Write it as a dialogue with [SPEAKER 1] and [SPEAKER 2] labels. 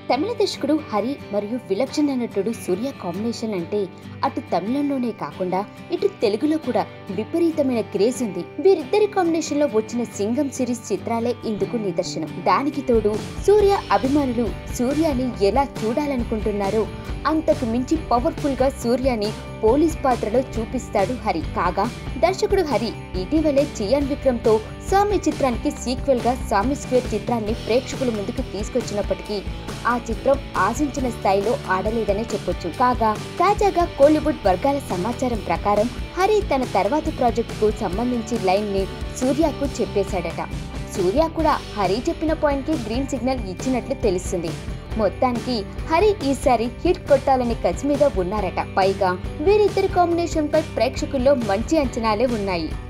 [SPEAKER 1] తమిళ దర్శకుడు హరి మరియు విలక్షణ నటుడు సూర్య కాంబినేషన్ అంటే అటు తమిళంలోనే కాకుండా ఇటు తెలుగులో కూడా విపరీతమైన క్రేజ్ ఉంది వీరిద్దరి కాంబినేషన్ లో వచ్చిన సింగం సిరీస్ చిత్రాలే ఇందుకు నిదర్శనం దానికి తోడు సూర్య అభిమానులు సూర్యాని ఎలా చూడాలనుకుంటున్నారో అంతకు మించి పవర్ఫుల్ గా సూర్యాని పోలీస్ పాత్రలో చూపిస్తాడు హరి కాగా దర్శకుడు హరి ఇటీవలే చియాన్ విక్రమ్ తో స్వామి చిత్రానికి సీక్వెల్ గా స్వామి స్క్వేర్ చిత్రాన్ని ప్రేక్షకుల ముందుకు తీసుకొచ్చినప్పటికీ ఆ చిత్రం ఆశించిన స్థాయిలో ఆడలేదనే చెప్పొచ్చు కాగా తాజాగా కోలీవుడ్ వర్గాల సమాచారం ప్రకారం హరి తన తర్వాతి ప్రాజెక్టుకు సంబంధించి లైన్ ని సూర్యకు చెప్పేశాడట సూర్య కూడా హరి చెప్పిన పాయింట్ కి గ్రీన్ సిగ్నల్ ఇచ్చినట్లు తెలుస్తుంది మొత్తానికి హరి ఈసారి హిట్ కొట్టాలని కసి మీద ఉన్నారట పైగా వీరిద్దరి కాంబినేషన్ పై ప్రేక్షకుల్లో మంచి అంచనాలే ఉన్నాయి